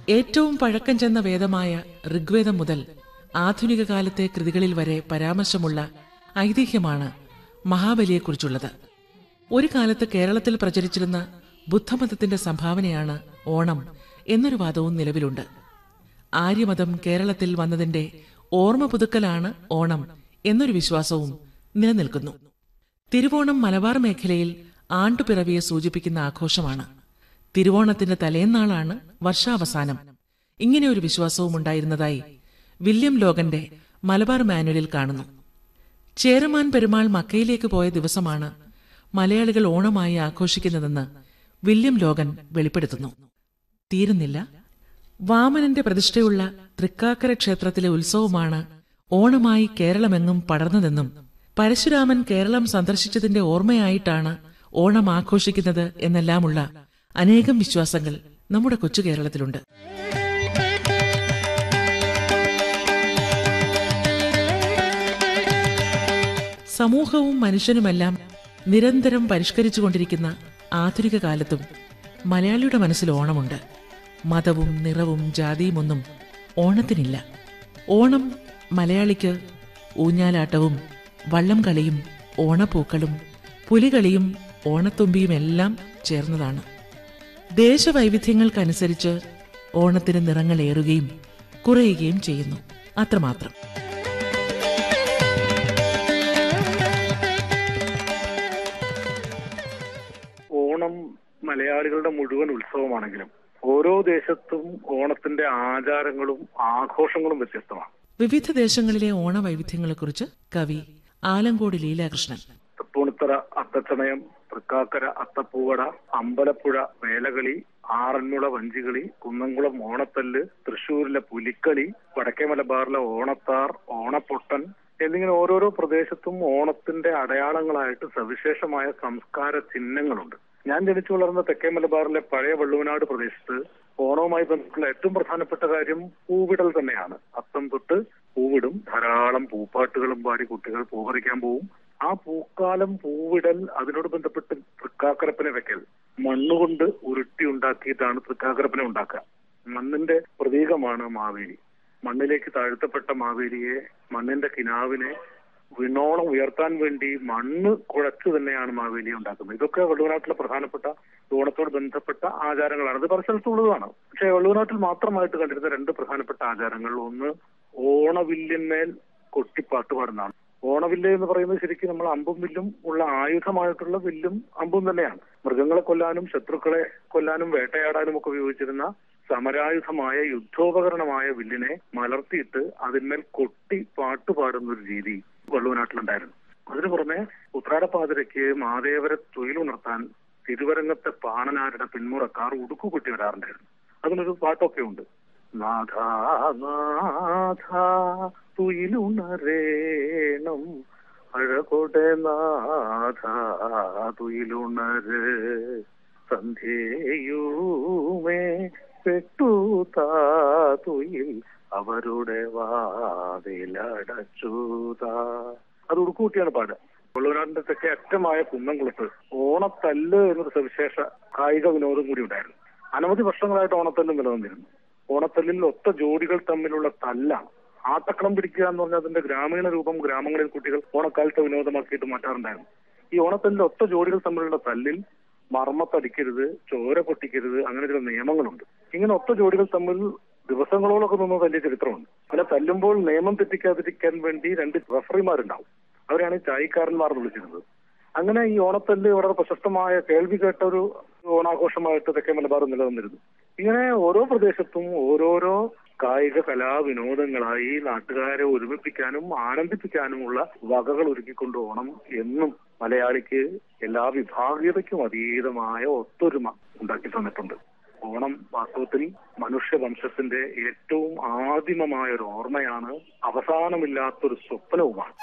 ഏറ്റവും പഴക്കം ചെന്ന വേദമായ ഋഗ്വേദം മുതൽ ആധുനിക കാലത്തെ കൃതികളിൽ വരെ പരാമർശമുള്ള ഐതിഹ്യമാണ് മഹാബലിയെക്കുറിച്ചുള്ളത് ഒരു കാലത്ത് കേരളത്തിൽ പ്രചരിച്ചിരുന്ന ബുദ്ധമതത്തിന്റെ സംഭാവനയാണ് ഓണം എന്നൊരു വാദവും നിലവിലുണ്ട് ആര്യമതം കേരളത്തിൽ വന്നതിന്റെ ഓർമ്മ പുതുക്കലാണ് ഓണം എന്നൊരു വിശ്വാസവും നിലനിൽക്കുന്നു തിരുവോണം മലബാർ മേഖലയിൽ ആണ്ടുപിറവിയെ സൂചിപ്പിക്കുന്ന ആഘോഷമാണ് തിരുവോണത്തിന്റെ തലേന്നാളാണ് വർഷാവസാനം ഇങ്ങനെ ഒരു വിശ്വാസവും ഉണ്ടായിരുന്നതായി വില്യം ലോഗന്റെ മലബാർ മാനുവലിൽ കാണുന്നു ചേരമാൻ പെരുമാൾ മക്കയിലേക്ക് പോയ ദിവസമാണ് മലയാളികൾ ഓണമായി ആഘോഷിക്കുന്നതെന്ന് വില്യം ലോഗൻ വെളിപ്പെടുത്തുന്നു തീരുന്നില്ല വാമനന്റെ പ്രതിഷ്ഠയുള്ള തൃക്കാക്കര ക്ഷേത്രത്തിലെ ഉത്സവമാണ് ഓണമായി കേരളമെങ്ങും പടർന്നതെന്നും പരശുരാമൻ കേരളം സന്ദർശിച്ചതിന്റെ ഓർമ്മയായിട്ടാണ് ഓണം ആഘോഷിക്കുന്നത് എന്നെല്ലാമുള്ള അനേകം വിശ്വാസങ്ങൾ നമ്മുടെ കൊച്ചു കേരളത്തിലുണ്ട് സമൂഹവും മനുഷ്യനുമെല്ലാം നിരന്തരം പരിഷ്കരിച്ചുകൊണ്ടിരിക്കുന്ന ആധുനിക കാലത്തും മലയാളിയുടെ മനസ്സിൽ ഓണമുണ്ട് മതവും നിറവും ജാതിയുമൊന്നും ഓണത്തിനില്ല ഓണം മലയാളിക്ക് ഊഞ്ഞാലാട്ടവും വള്ളം കളിയും ഓണപ്പൂക്കളും പുലികളിയും ഓണത്തുമ്പിയും എല്ലാം ചേർന്നതാണ് ദേശവൈവിധ്യങ്ങൾക്കനുസരിച്ച് ഓണത്തിന് നിറങ്ങളേറുകയും കുറയുകയും ചെയ്യുന്നു അത്രമാത്രം ഓണം മലയാളികളുടെ മുഴുവൻ ഉത്സവമാണെങ്കിലും ഓരോ ദേശത്തും ഓണത്തിന്റെ ആചാരങ്ങളും ആഘോഷങ്ങളും വ്യത്യസ്തമാണ് വിവിധ ദേശങ്ങളിലെ ഓണവൈവിധ്യങ്ങളെക്കുറിച്ച് കവി ആലങ്കോട് ലീലാകൃഷ്ണൻ തൃപ്പൂണിത്തറ അത്തച്ചമയം തൃക്കാക്കര അത്തപ്പൂവട അമ്പലപ്പുഴ വേലകളി ആറന്മുള വഞ്ചികളി കുന്നംകുളം ഓണത്തല്ല് തൃശ്ശൂരിലെ പുലിക്കളി വടക്കേ മലബാറിലെ ഓണത്താർ ഓണപ്പൊട്ടൻ എന്നിങ്ങനെ ഓരോരോ പ്രദേശത്തും ഓണത്തിന്റെ അടയാളങ്ങളായിട്ട് സവിശേഷമായ സംസ്കാര ചിഹ്നങ്ങളുണ്ട് ഞാൻ ജനിച്ചു വളർന്ന തെക്കേ മലബാറിലെ പഴയ വള്ളുവനാട് പ്രദേശത്ത് ഓണവുമായി ബന്ധപ്പെട്ടുള്ള ഏറ്റവും പ്രധാനപ്പെട്ട കാര്യം പൂവിടൽ തന്നെയാണ് അത്തം തൊട്ട് പൂവിടും ധാരാളം പൂപ്പാട്ടുകളും പാടി കുട്ടികൾ പൂ പറിക്കാൻ പോവും ആ പൂക്കാലം പൂവിടൽ അതിനോട് ബന്ധപ്പെട്ട് തൃക്കാക്കരപ്പനെ വെക്കൽ മണ്ണുകൊണ്ട് ഉരുട്ടി ഉണ്ടാക്കിയിട്ടാണ് തൃക്കാക്കരപ്പനെ ഉണ്ടാക്കുക മണ്ണിന്റെ പ്രതീകമാണ് മാവേലി മണ്ണിലേക്ക് താഴ്ത്തപ്പെട്ട മാവേലിയെ മണ്ണിന്റെ കിനാവിനെ വിണ്ണോളം ഉയർത്താൻ വേണ്ടി മണ്ണ് കുഴച്ചു തന്നെയാണ് മാവേലിയെ ഉണ്ടാക്കുന്നത് ഇതൊക്കെ വള്ളുവനാട്ടിലെ പ്രധാനപ്പെട്ട ഓണത്തോട് ബന്ധപ്പെട്ട ആചാരങ്ങളാണ് ഇത് പല സ്ഥലത്തുള്ളതാണ് പക്ഷേ വള്ളുവനാട്ടിൽ മാത്രമായിട്ട് കണ്ടിരുന്ന രണ്ട് പ്രധാനപ്പെട്ട ആചാരങ്ങൾ ഒന്ന് ഓണവില്ലിന്മേൽ കൊട്ടിപ്പാട്ട് പാടുന്നതാണ് ഓണവില്ല് എന്ന് പറയുന്നത് ശരിക്കും നമ്മൾ അമ്പും വില്ലും ഉള്ള ആയുധമായിട്ടുള്ള വില്ലും അമ്പും തന്നെയാണ് മൃഗങ്ങളെ കൊല്ലാനും ശത്രുക്കളെ കൊല്ലാനും വേട്ടയാടാനും ഒക്കെ ഉപയോഗിച്ചിരുന്ന സമരായുധമായ യുദ്ധോപകരണമായ വില്ലിനെ മലർത്തിയിട്ട് അതിന്മേൽ കൊട്ടി പാട്ട് പാടുന്ന ഒരു രീതി വള്ളുവനാട്ടിലുണ്ടായിരുന്നു അതിനു പുറമെ ഉത്രാടപ്പാതിരയ്ക്ക് മാതേവരെ തൊഴിലുണർത്താൻ തിരുവരങ്ങത്തെ പാണനാരുടെ പിന്മുറക്കാർ ഉടുക്കു കൊട്ടി വരാറുണ്ടായിരുന്നു അതിനൊരു പാട്ടൊക്കെ ഉണ്ട് നാഥ നാഥ തുയിലുണരേണം അഴകൊടെ നാഥ തുയിലുണര് സന്ധ്യയുമേ പെട്ടുതാ തുയിൽ അവരുടെ വാതിലടച്ചുതാ അത് ഉടുക്കൂട്ടിയാണ് പാട് കൊള്ളൂരാടിന്റെ തെക്കേ അറ്റമായ കുന്നംകുളത്ത് ഓണത്തല്ല് എന്നൊരു സവിശേഷ കായിക വിനോദം കൂടി ഉണ്ടായിരുന്നു അനവധി വർഷങ്ങളായിട്ട് ഓണത്തല്ല് നിലനിന്നിരുന്നു ഓണത്തല്ലിൽ ഒത്ത ജോഡികൾ തമ്മിലുള്ള തല്ലാണ് ആട്ടക്കളം പിടിക്കുക എന്ന് പറഞ്ഞാൽ അതിന്റെ ഗ്രാമീണ രൂപം ഗ്രാമങ്ങളിൽ കുട്ടികൾ ഓണക്കാലത്തെ വിനോദമാക്കിയിട്ട് മാറ്റാറുണ്ടായിരുന്നു ഈ ഓണത്തല്ലിൽ ഒത്ത ജോഡികൾ തമ്മിലുള്ള തല്ലിൽ മർമ്മത്തടിക്കരുത് ചോര പൊട്ടിക്കരുത് അങ്ങനെ ചില നിയമങ്ങളുണ്ട് ഇങ്ങനെ ഒത്ത ജോഡികൾ തമ്മിൽ ദിവസങ്ങളോളൊക്കെ നിന്ന് തല്ലിയ ചരിത്രമുണ്ട് അങ്ങനെ തല്ലുമ്പോൾ നിയമം തെറ്റിക്കാതിരിക്കാൻ വേണ്ടി രണ്ട് റഫറിമാരുണ്ടാവും അവരാണ് ഈ ചായക്കാരന്മാർ എന്ന് വിളിച്ചിരുന്നത് അങ്ങനെ ഈ ഓണത്തല്ല് വളരെ പ്രശസ്തമായ കേൾവി കേട്ട ഒരു ഓണാഘോഷമായിട്ട് തെക്കേ മലബാർ നിലനിന്നിരുന്നു ഇങ്ങനെ ഓരോ പ്രദേശത്തും ഓരോരോ കായിക കലാവിനോദങ്ങളായി നാട്ടുകാരെ ഒരുമിപ്പിക്കാനും ആനന്ദിപ്പിക്കാനുമുള്ള വകകൾ ഒരുക്കിക്കൊണ്ട് ഓണം എന്നും മലയാളിക്ക് എല്ലാ വിഭാഗീയതയ്ക്കും അതീതമായ ഒത്തൊരുമ ഉണ്ടാക്കി തന്നിട്ടുണ്ട് ഓണം വാസ്തവത്തിൽ മനുഷ്യവംശത്തിന്റെ ഏറ്റവും ആദിമമായ ഒരു ഓർമ്മയാണ് അവസാനമില്ലാത്തൊരു സ്വപ്നവുമാണ്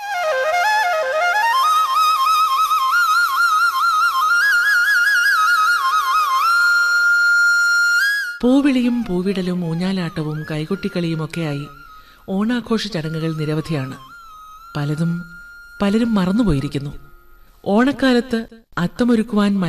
പൂവിളിയും പൂവിടലും ഊഞ്ഞാലാട്ടവും കൈകൊട്ടിക്കളിയുമൊക്കെയായി ഓണാഘോഷ ചടങ്ങുകൾ നിരവധിയാണ് പലതും പലരും മറന്നുപോയിരിക്കുന്നു ഓണക്കാലത്ത് അത്തമൊരുക്കുവാൻ